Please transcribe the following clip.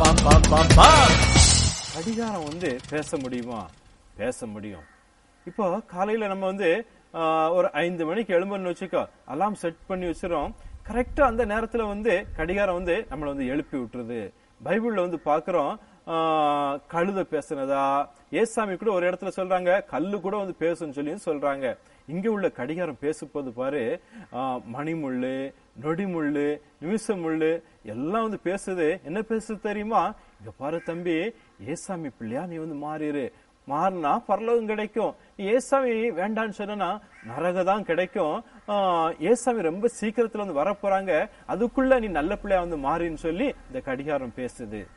bomb bomb bomb bomb கடிகாரம் வந்து பேச முடியுமா பேச முடியும் இப்போ காலையில நம்ம வந்து ஆ, ஒரு ஐந்து மணிக்கு எழும்புன்னு வச்சுக்கோ அலாம் செட் பண்ணி வச்சிரும் கரெக்டா அந்த நேரத்துல வந்து கடிகாரம் வந்து நம்மளை வந்து எழுப்பி விட்டுருது பைபிள்ல வந்து பாக்குறோம் ஆ, கழுத பேசுனதா ஏசாமி கூட ஒரு இடத்துல சொல்றாங்க கல்லு கூட வந்து பேசுன்னு சொல்லி சொல்றாங்க இங்க உள்ள கடிகாரம் பேசும்போது பாரு ஆ, மணிமுள்ளு நொடிமுள்ளு நிமிஷ முள்ளு எல்லாம் வந்து பேசுது என்ன பேசுது தெரியுமா இங்க பாரு தம்பி ஏசாமி பிள்ளையா நீ வந்து மாறிடு மாறினா பரலோகம் கிடைக்கும் நீ ஏசாமி வேண்டான்னு சொன்னா நரக தான் கிடைக்கும் ஆஹ் ஏசாமி ரொம்ப சீக்கிரத்துல வந்து வரப்போறாங்க அதுக்குள்ள நீ நல்ல பிள்ளையா வந்து மாறின்னு சொல்லி இந்த கடிகாரம் பேசுது